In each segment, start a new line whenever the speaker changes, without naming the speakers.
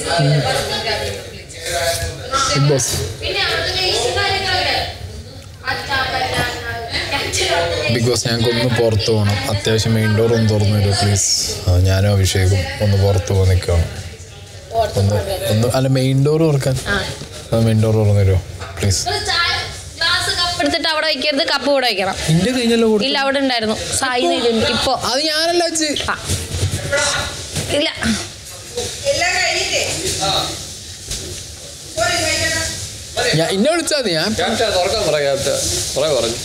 Big boss
പിന്നെ അവിടുത്തെ waste കാര്യങ്ങളൊക്കെ. അച്ഛ, പറ്റ, അച്ഛൻ.
ബിഗ് ബോസ് ഞങ്ങൾക്ക് ഒന്ന് പുറത്ത് പോകണം അത്യാവശ്യം മെയിൻ ഡോർ ഒന്ന് തുറന്നു തരുമോ പ്ലീസ് ഞാനും അഭിഷേകും ഒന്ന് പുറത്ത് പോകാൻ നിൽക്കണം ഒന്ന് ഒന്ന് അല്ല മെയിൻ ഡോർ തുറക്കാൻ മെയിൻ ഡോർ തുറന്നു തരുമോ പ്ലീസ്
ഒരു ചായ ഗ്ലാസ് കപ്പ് എടുത്തിട്ട് അവിടെ വയ്ക്കരുത് കപ്പ് ഇവിടെ വയ്ക്കണം
ഇന്റെ കഴിഞ്ഞല്ലോ കൊടുത്തു.
ഇല്ല അവിടെ ഉണ്ടായിരുന്നു സായി എഴുതി ഇപ്പൊ
അത് ഞാനല്ല വെച്ച്
ആ. ഇല്ല
ഞാൻ ഇന്നെ വിളിച്ചാൽ മതി ഞാൻ
ക്യാപ്റ്റൻ തുറക്കാൻ പറ ക്യാപ്റ്റൻ കുറെ പറഞ്ഞു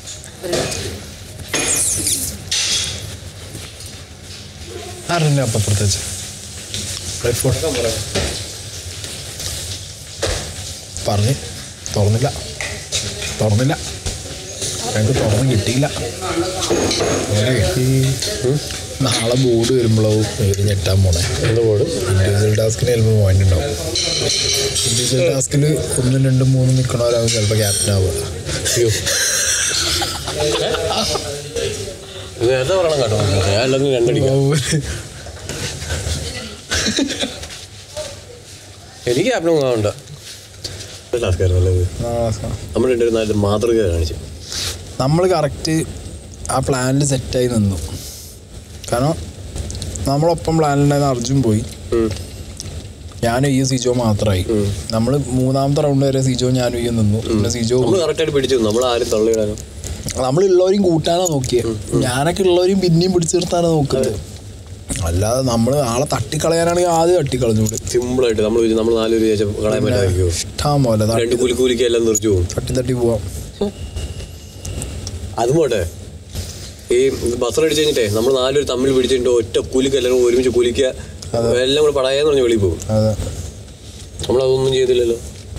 ആരുടെ അപ്പം പ്രത്യേകിച്ച് ഐഫോൺ
തുറക്കാൻ പറ
പറഞ്ഞ് തുറന്നില്ല തുറന്നില്ല ഞങ്ങൾക്ക് തുറന്ന് കിട്ടിയില്ല അങ്ങനെ ഉം. നാളെ ബോർഡ് വരുമ്പോഴാവും ഇവർ ഞെട്ടാൻ പോണേ
എന്ത് ബോർഡ്
ഇൻഡിവിജ്വൽ ടാസ്കിന് ചിലപ്പോൾ പോയിന്റ് ഉണ്ടാവും ഇൻഡിവിജ്വൽ ടാസ്കിൽ ഒന്നും രണ്ടും മൂന്നും നിൽക്കണവരാവും ചിലപ്പോൾ ക്യാപ്റ്റൻ ആവുക
അയ്യോ ഇത് നേരത്തെ പറയണം കേട്ടോ ഞാൻ അല്ലെങ്കിൽ രണ്ടടിക്കാം എനിക്ക് ക്യാപ്റ്റൻ പോകാനുണ്ട് ടാസ്കായിരുന്നു നല്ലത് നമ്മൾ രണ്ടുപേരും നല്ല മാതൃക കാണിച്ചു
നമ്മൾ കറക്റ്റ് ആ പ്ലാനിൽ സെറ്റായി നിന്നു കാരണം നമ്മളൊപ്പം പ്ലാനിലുണ്ടായിരുന്ന അർജുൻ പോയി
ഉം.
ഞാനും ഈ സിജോ മാത്രമായി
ഉം.
നമ്മൾ മൂന്നാമത്തെ റൗണ്ട് വരെ സിജോ ഞാനും ഈ നിന്നു പിന്നെ സിജോ
നമ്മൾ കറക്റ്റായിട്ട് പിടിച്ചു നമ്മൾ ആരും തള്ളിയിടാനോ
നമ്മളുള്ളവരെയും കൂട്ടാനാ നോക്കിയത് ഞാനൊക്കെ ഉള്ളവരെയും പിന്നെയും പിടിച്ചു നിർത്താനാ നോക്കുന്നത് അല്ലാതെ നമ്മൾ ആളെ തട്ടിക്കളയാനാണെങ്കിൽ ആദ്യം തട്ടിക്കളഞ്ഞൂടെ
സിമ്പിളായിട്ട് നമ്മൾ നമ്മൾ നാലൊരു ചേച്ച കളയാൻ പറ്റാതിരിക്കുമോ
ഇഷ്ടം പോലെ
രണ്ട്
തട്ടി
കൂലി കൂലിക്ക് എല്ലാം നിർച്ചു പോകും
തട്ടി തട്ടി പോവാം
അതും പോട്ടെ ഈ ബസർ അടിച്ചു കഴിഞ്ഞിട്ടേ നമ്മൾ നാലൊരു തമ്മിൽ പിടിച്ചിട്ട് ഒറ്റ കൂലിക്ക് എല്ലാവരും ഒരുമിച്ച് കൂലിക്കുക എല്ലാം കൂടെ പടായെന്ന് പറഞ്ഞ് വെളിയിൽ പോകും
അതെ
നമ്മളതൊന്നും ചെയ്തില്ലല്ലോ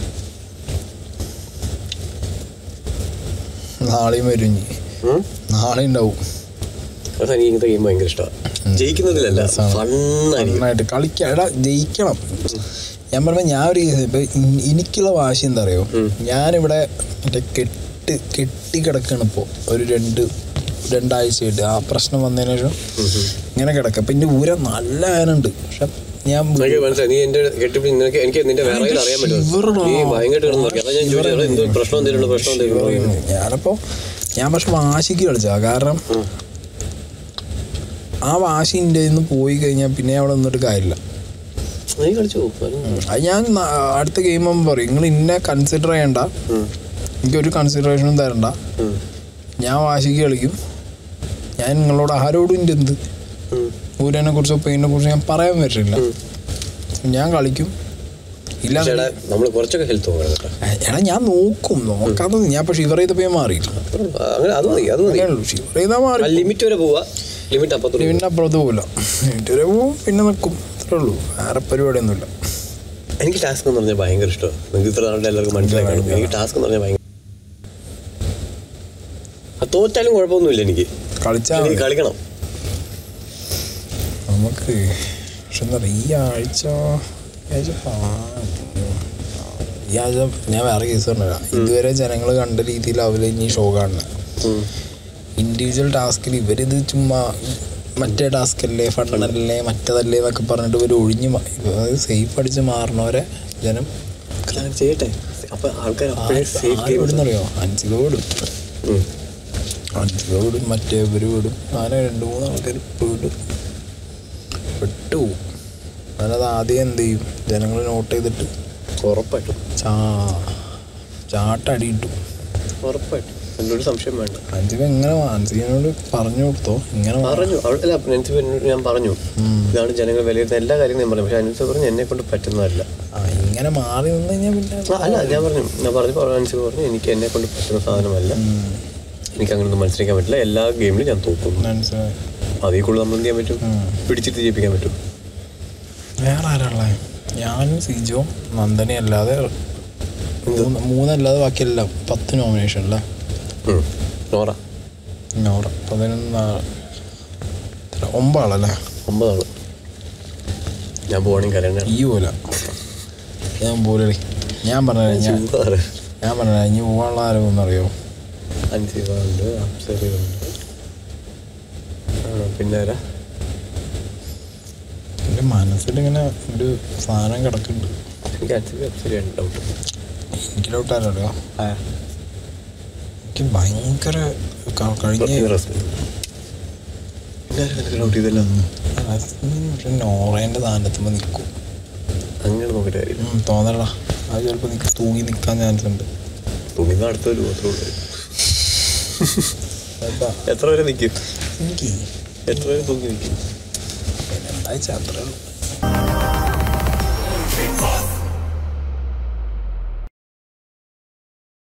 നാളെയും വരും ഇനി
ഉം?
നാളെ ഉണ്ടാവും
അതാ എനിക്ക് ഇങ്ങനത്തെ ഗെയിം ഭയങ്കര ഇഷ്ടമാണ് ജയിക്കുന്നതിലല്ല
രസാണ്.
ഫണ്ണായിരിക്കും
നന്നായിട്ട് കളിക്കാം എടാ ജയിക്കണം ഞാൻ പറഞ്ഞ ഞാൻ ഒരു ഇപ്പൊ ഇ- എനിക്കുള്ള വാശി എന്താ അറിയോ
ഉം.
ഞാനിവിടെ മറ്റേ കെട്ട് കെട്ടി കിടക്കാണ് ഇപ്പോൾ ഒരു രണ്ട് രണ്ടാഴ്ചയായിട്ട് ആ പ്രശ്നം വന്നതിന് ശേഷം ഇങ്ങനെ കിടക്കുക അപ്പം എൻ്റെ ഊര നല്ല വേനുണ്ട് പക്ഷെ ഞാൻ
എനിക്ക് മനസ്സിലായി നീ എന്റെ കെട്ടിപ്പിടി നിനക്ക് എനിക്ക് നിന്റെ വിറയിൽ അറിയാൻ പറ്റും
ശിവറാ.
നീ ഭയങ്കരമായിട്ട് കിടന്നു നോക്കി അതാ ഞാൻ ചോദിച്ചത് എന്തോ പ്രശ്നം എന്തെങ്കിലും പ്രശ്നം എന്തെങ്കിലും
ഞാനപ്പോൾ ഞാൻ പക്ഷെ വാശിക്ക് കളിച്ചാ കാരണം ആ വാശി എൻ്റെ നിന്ന് പോയി കഴിഞ്ഞാൽ പിന്നെ അവിടെ നിന്നിട്ട് കാര്യമില്ല
നീ കളിച്ചു പോകും
അത് ഞാൻ ന- അടുത്ത ഗെയിം ആകുമ്പോൾ പറയും നിങ്ങൾ ഇന്നെ കൺസിഡർ ചെയ്യണ്ട എനിക്കൊരു കൺസിഡറേഷനും തരണ്ട ഞാൻ വാശിക്ക് കളിക്കും ഞാൻ നിങ്ങളോട് ആരോടും എൻ്റെ എന്ത് ഊരനെ കുറിച്ചോ പെയിനെ കുറിച്ചോ ഞാൻ പറയാൻ പറ്റില്ല ഞാൻ കളിക്കും ഇല്ല
ചേട്ടാ നമ്മൾ കുറച്ചൊക്കെ ഹെൽത്ത് നോക്കണം കേട്ടോ
എടാ ഞാൻ നോക്കും നോക്കാതെ ഞാൻ ഇപ്പൊ ഷിവർ ചെയ്തപ്പോ ഞാൻ മാറിയില്ല
അങ്ങനെ അത് മതി അത് മതി
അങ്ങനെയുള്ളൂ ഷിവർ ചെയ്താൽ മാറി
ലിമിറ്റ് വരെ പോവാ ലിമിറ്റ് അപ്പത്തോട്ട്
പിന്നെ അപ്പുറത്ത് പോകില്ല വീട്ടുവരെ പോവും പിന്നെ നിൽക്കും അത്രേ ഉള്ളൂ വേറെ പരിപാടിയൊന്നുമില്ല
എനിക്ക് ടാസ്ക് എന്ന് പറഞ്ഞാൽ ഭയങ്കര ഇഷ്ടമാണ് നിങ്ങൾക്ക് ഇത്ര നാളുടെ എല്ലാവർക്കും മനസ്സിലായി കാണും എനിക്ക് ടാസ്ക് എന്ന് പറഞ്ഞാൽ ഭയങ്കര ആ തോറ്റാലും കുഴപ്പമൊന്നുമില്ല എനിക്ക്
കളിച്ചാൽ
എനിക്ക് കളിക്കണം
നമുക്ക് പക്ഷെ എന്താ പറയുക ഈ ആഴ്ച ഈ ആഴ്ച പാ- ഈ ആഴ്ച ഞാൻ വേറെ കേസ് പറഞ്ഞുതരാം ഇതുവരെ ജനങ്ങൾ കണ്ട രീതിയിലാവില്ല ഇനി ഷോ കാണുന്നത്
ഉം.
ഇൻഡിവിജ്വൽ ടാസ്കിൽ ഇവരിത് ചുമ്മാ മറ്റേ ടാസ്ക് അല്ലേ ഫണ്ടല്ലേ മറ്റേതല്ലേ എന്നൊക്കെ പറഞ്ഞിട്ട് ഇവർ ഒഴിഞ്ഞ് മാ- അതായത് സേഫ് അടിച്ച് മാറണവരെ ജനം
അങ്ങനെ ചെയ്യട്ടെ അപ്പൊ ആൾക്കാർ അപ്പോഴേ സേഫ് ഗെയിം
വിടുന്നറിയോ അഞ്ചിക വിടും അഞ്ചിക വിടും മറ്റേ ഇവർ വിടും അങ്ങനെ രണ്ട് മൂന്ന് ആൾക്കാർ വിടും വിട്ടുപോകും ഞാനത് ആദ്യം എന്ത് ചെയ്യും ജനങ്ങൾ നോട്ട് ചെയ്തിട്ട്
ഉറപ്പായിട്ടും
ചാ ചാട്ടടി ഇട്ടു
ഉറപ്പായിട്ടും എന്നോട് സംശയം വേണ്ട
അഞ്ചിക എങ്ങനെ മാനസികനോട് പറഞ്ഞു കൊടുത്തോ ഇങ്ങനെ മാ-
പറഞ്ഞു അവൾ- അല്ല നെൻസി എന്നോട് ഞാൻ പറഞ്ഞു
ഉം.
ഇതാണ് ജനങ്ങൾ വിലയിരുത്തുന്ന എല്ലാ കാര്യങ്ങളും ഞാൻ പറഞ്ഞു പക്ഷെ അനുസ പറഞ്ഞു എന്നെ കൊണ്ട് പറ്റുന്നതല്ല
ആ ഇങ്ങനെ മാറി നിന്ന് കഴിഞ്ഞാൽ പിന്നെ
ആ, അല്ല ഞാൻ പറഞ്ഞു ഞാൻ പറഞ്ഞു അനുസരിച്ച് പറഞ്ഞു എനിക്ക് എന്നെ കൊണ്ട് പറ്റുന്ന സാധനമല്ല
ഉം,
എനിക്ക് അങ്ങനൊന്നും മനസ്സിലാക്കാൻ പറ്റില്ല എല്ലാ ഗെയിമിലും ഞാൻ തോക്കുന്നു
മനസ്സിലായി
അതിൽ കൂടുതൽ നമ്മൾ എന്ത് ചെയ്യാൻ പറ്റും
ഉം.
പിടിച്ചിട്ട് ജയിപ്പിക്കാൻ പറ്റും
വേറെ ആരാളെ ഞാനും സിജോ നന്ദനെ അല്ലാതെ മൂന്ന് മൂന്നല്ലാതെ ബാക്കിയെല്ലാം പത്ത് നോമിനേഷൻ അല്ലേ
ഉം. നോറ
നോറ പതിനൊന്ന് എത്ര ഒമ്പാളല്ലേ
ഒമ്പതാള് ഞാൻ പോവാണെങ്കിൽ കല്യാണം
ഈ പോലെ ഞാൻ പോലെ ഞാൻ പറഞ്ഞ ഞാൻ
ചൂടാറ്
ഞാൻ പറഞ്ഞ ഇനി പോകാനുള്ള ആരോഗ്യം അറിയോ
അൻസിബുണ്ട് അപ്സരയുണ്ട് ആ, പിന്നെ ആരാ
എൻ്റെ മനസ്സിലിങ്ങനെ ഒരു സാധനം കിടക്കുന്നുണ്ട്
എനിക്ക് ആക്ച്വലി ശരിയാണ് ഡൗട്ട്
എനിക്ക് ഡൗട്ടാരല്ലോ എനിക്ക് ഭയങ്കര ക- കഴിഞ്ഞ
ഡൗട്ട് ചെയ്തല്ലോ
പക്ഷെ നോറേൻ്റെ സാധനത്തുമ്പോൾ നിൽക്കും
അങ്ങനെ നോക്കിയിട്ട് കാര്യമില്ല
തോന്നടാ അത് ചിലപ്പോൾ നിൽക്ക് തൂങ്ങി നിൽക്കാൻ ചാൻസ് ഉണ്ട്
തുണിന്ന് അടുത്തൊരു അത്രേ ഉള്ളൂ
അതാ
എത്ര വരെ നിൽക്കും
എനിക്ക്
എത്ര വരെ തൂങ്ങി നിൽക്കും
പിന്നെ എന്താ വെച്ചാൽ അത്രേ ഉള്ളൂ
Before